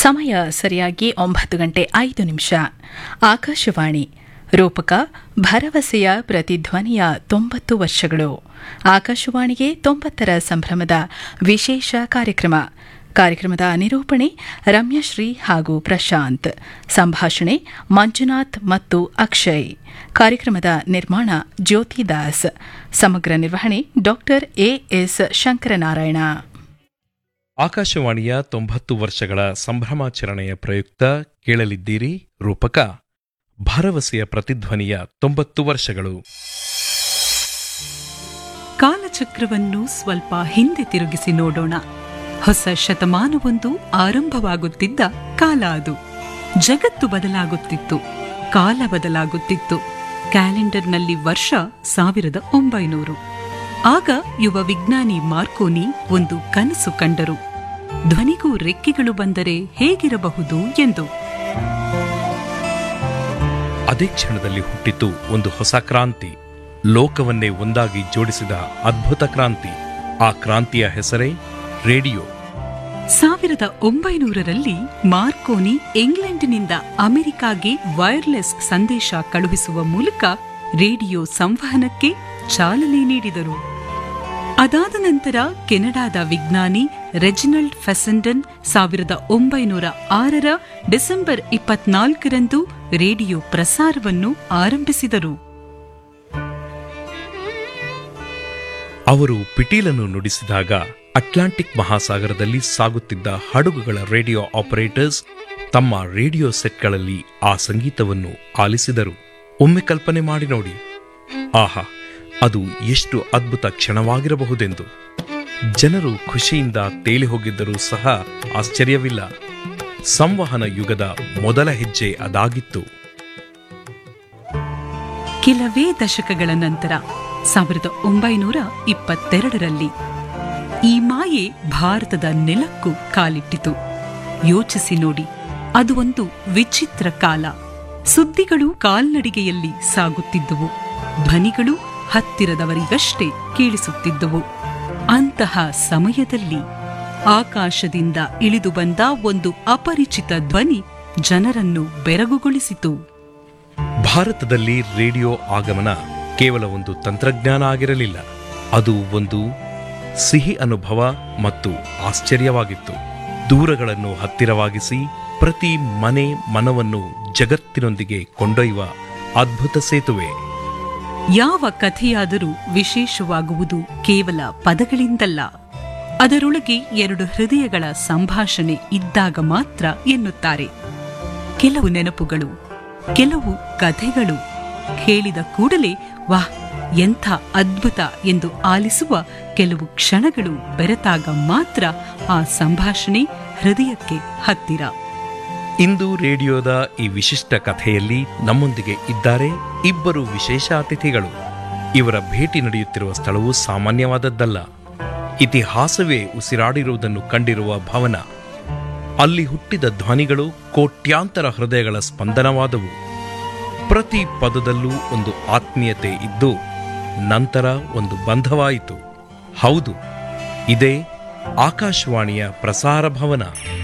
ಸಮಯ ಸರಿಯಾಗಿ ಒಂಬತ್ತು ಗಂಟೆ ಐದು ನಿಮಿಷ ಆಕಾಶವಾಣಿ ರೂಪಕ ಭರವಸೆಯ ಪ್ರತಿಧ್ವನಿಯ ತೊಂಬತ್ತು ವರ್ಷಗಳು ಆಕಾಶವಾಣಿಗೆ ತೊಂಬತ್ತರ ಸಂಭ್ರಮದ ವಿಶೇಷ ಕಾರ್ಯಕ್ರಮ ಕಾರ್ಯಕ್ರಮದ ನಿರೂಪಣೆ ರಮ್ಯಶ್ರೀ ಹಾಗೂ ಪ್ರಶಾಂತ್ ಸಂಭಾಷಣೆ ಮಂಜುನಾಥ್ ಮತ್ತು ಅಕ್ಷಯ್ ಕಾರ್ಯಕ್ರಮದ ನಿರ್ಮಾಣ ಜ್ಯೋತಿ ದಾಸ್ ಸಮಗ್ರ ನಿರ್ವಹಣೆ ಡಾಕ್ಟರ್ ಎಎಸ್ ಶಂಕರನಾರಾಯಣ ಆಕಾಶವಾಣಿಯ ತೊಂಬತ್ತು ವರ್ಷಗಳ ಸಂಭ್ರಮಾಚರಣೆಯ ಪ್ರಯುಕ್ತ ಕೇಳಲಿದ್ದೀರಿ ರೂಪಕ ಭರವಸೆಯ ಪ್ರತಿಧ್ವನಿಯ ತೊಂಬತ್ತು ವರ್ಷಗಳು ಕಾಲಚಕ್ರವನ್ನು ಸ್ವಲ್ಪ ಹಿಂದೆ ತಿರುಗಿಸಿ ನೋಡೋಣ ಹೊಸ ಶತಮಾನವೊಂದು ಆರಂಭವಾಗುತ್ತಿದ್ದ ಕಾಲ ಅದು ಜಗತ್ತು ಬದಲಾಗುತ್ತಿತ್ತು ಕಾಲ ಬದಲಾಗುತ್ತಿತ್ತು ಕ್ಯಾಲೆಂಡರ್ನಲ್ಲಿ ವರ್ಷ ಸಾವಿರದ ಒಂಬೈನೂರು ಆಗ ಯುವ ವಿಜ್ಞಾನಿ ಮಾರ್ಕೋನಿ ಒಂದು ಕನಸು ಕಂಡರು ಧ್ವನಿಗೂ ರೆಕ್ಕೆಗಳು ಬಂದರೆ ಹೇಗಿರಬಹುದು ಎಂದು ಅದೇ ಕ್ಷಣದಲ್ಲಿ ಹುಟ್ಟಿತು ಒಂದು ಹೊಸ ಕ್ರಾಂತಿ ಲೋಕವನ್ನೇ ಒಂದಾಗಿ ಜೋಡಿಸಿದ ಅದ್ಭುತ ಕ್ರಾಂತಿ ಆ ಕ್ರಾಂತಿಯ ಹೆಸರೇ ರೇಡಿಯೋ ಸಾವಿರದ ಒಂಬೈನೂರರಲ್ಲಿ ಮಾರ್ಕೋನಿ ಇಂಗ್ಲೆಂಡಿನಿಂದ ಅಮೆರಿಕಾಗೆ ವೈರ್ಲೆಸ್ ಸಂದೇಶ ಕಳುಹಿಸುವ ಮೂಲಕ ರೇಡಿಯೋ ಸಂವಹನಕ್ಕೆ ಚಾಲನೆ ನೀಡಿದರು ಅದಾದ ನಂತರ ಕೆನಡಾದ ವಿಜ್ಞಾನಿ ರೆಜಿನಲ್ಡ್ ಫೆಸೆಂಡನ್ ಸಾವಿರದ ಒಂಬೈನೂರ ಆರರ ಡಿಸೆಂಬರ್ ಇಪ್ಪತ್ನಾಲ್ಕರಂದು ರೇಡಿಯೋ ಪ್ರಸಾರವನ್ನು ಆರಂಭಿಸಿದರು ಅವರು ಪಿಟೀಲನ್ನು ನುಡಿಸಿದಾಗ ಅಟ್ಲಾಂಟಿಕ್ ಮಹಾಸಾಗರದಲ್ಲಿ ಸಾಗುತ್ತಿದ್ದ ಹಡಗುಗಳ ರೇಡಿಯೋ ಆಪರೇಟರ್ಸ್ ತಮ್ಮ ರೇಡಿಯೋ ಸೆಟ್ಗಳಲ್ಲಿ ಆ ಸಂಗೀತವನ್ನು ಆಲಿಸಿದರು ಒಮ್ಮೆ ಕಲ್ಪನೆ ಮಾಡಿ ನೋಡಿ ಆಹಾ ಅದು ಎಷ್ಟು ಅದ್ಭುತ ಕ್ಷಣವಾಗಿರಬಹುದೆಂದು ಜನರು ಖುಷಿಯಿಂದ ತೇಲಿ ಹೋಗಿದ್ದರೂ ಸಹ ಆಶ್ಚರ್ಯವಿಲ್ಲ ಸಂವಹನ ಯುಗದ ಮೊದಲ ಹೆಜ್ಜೆ ಅದಾಗಿತ್ತು ಕೆಲವೇ ದಶಕಗಳ ನಂತರ ಸಾವಿರದ ಒಂಬೈನೂರ ಇಪ್ಪತ್ತೆರಡರಲ್ಲಿ ಈ ಮಾಯೆ ಭಾರತದ ನೆಲಕ್ಕೂ ಕಾಲಿಟ್ಟಿತು ಯೋಚಿಸಿ ನೋಡಿ ಅದು ಒಂದು ವಿಚಿತ್ರ ಕಾಲ ಸುದ್ದಿಗಳು ಕಾಲ್ನಡಿಗೆಯಲ್ಲಿ ಸಾಗುತ್ತಿದ್ದುವು ಧ್ವನಿಗಳು ಹತ್ತಿರದವರಿಗಷ್ಟೇ ಕೇಳಿಸುತ್ತಿದ್ದುವು ಅಂತಹ ಸಮಯದಲ್ಲಿ ಆಕಾಶದಿಂದ ಇಳಿದು ಬಂದ ಒಂದು ಅಪರಿಚಿತ ಧ್ವನಿ ಜನರನ್ನು ಬೆರಗುಗೊಳಿಸಿತು ಭಾರತದಲ್ಲಿ ರೇಡಿಯೋ ಆಗಮನ ಕೇವಲ ಒಂದು ತಂತ್ರಜ್ಞಾನ ಆಗಿರಲಿಲ್ಲ ಅದು ಒಂದು ಸಿಹಿ ಅನುಭವ ಮತ್ತು ಆಶ್ಚರ್ಯವಾಗಿತ್ತು ದೂರಗಳನ್ನು ಹತ್ತಿರವಾಗಿಸಿ ಪ್ರತಿ ಮನೆ ಮನವನ್ನು ಜಗತ್ತಿನೊಂದಿಗೆ ಕೊಂಡೊಯ್ಯುವ ಅದ್ಭುತ ಸೇತುವೆ ಯಾವ ಕಥೆಯಾದರೂ ವಿಶೇಷವಾಗುವುದು ಕೇವಲ ಪದಗಳಿಂದಲ್ಲ ಅದರೊಳಗೆ ಎರಡು ಹೃದಯಗಳ ಸಂಭಾಷಣೆ ಇದ್ದಾಗ ಮಾತ್ರ ಎನ್ನುತ್ತಾರೆ ಕೆಲವು ನೆನಪುಗಳು ಕೆಲವು ಕಥೆಗಳು ಕೇಳಿದ ಕೂಡಲೇ ವಾಹ್ ಎಂಥ ಅದ್ಭುತ ಎಂದು ಆಲಿಸುವ ಕೆಲವು ಕ್ಷಣಗಳು ಬೆರೆತಾಗ ಮಾತ್ರ ಆ ಸಂಭಾಷಣೆ ಹೃದಯಕ್ಕೆ ಹತ್ತಿರ ಇಂದು ರೇಡಿಯೋದ ಈ ವಿಶಿಷ್ಟ ಕಥೆಯಲ್ಲಿ ನಮ್ಮೊಂದಿಗೆ ಇದ್ದಾರೆ ಇಬ್ಬರು ವಿಶೇಷ ಅತಿಥಿಗಳು ಇವರ ಭೇಟಿ ನಡೆಯುತ್ತಿರುವ ಸ್ಥಳವು ಸಾಮಾನ್ಯವಾದದ್ದಲ್ಲ ಇತಿಹಾಸವೇ ಉಸಿರಾಡಿರುವುದನ್ನು ಕಂಡಿರುವ ಭವನ ಅಲ್ಲಿ ಹುಟ್ಟಿದ ಧ್ವನಿಗಳು ಕೋಟ್ಯಾಂತರ ಹೃದಯಗಳ ಸ್ಪಂದನವಾದವು ಪ್ರತಿ ಪದದಲ್ಲೂ ಒಂದು ಆತ್ಮೀಯತೆ ಇದ್ದು ನಂತರ ಒಂದು ಬಂಧವಾಯಿತು ಹೌದು ಇದೇ ಆಕಾಶವಾಣಿಯ ಪ್ರಸಾರ ಭವನ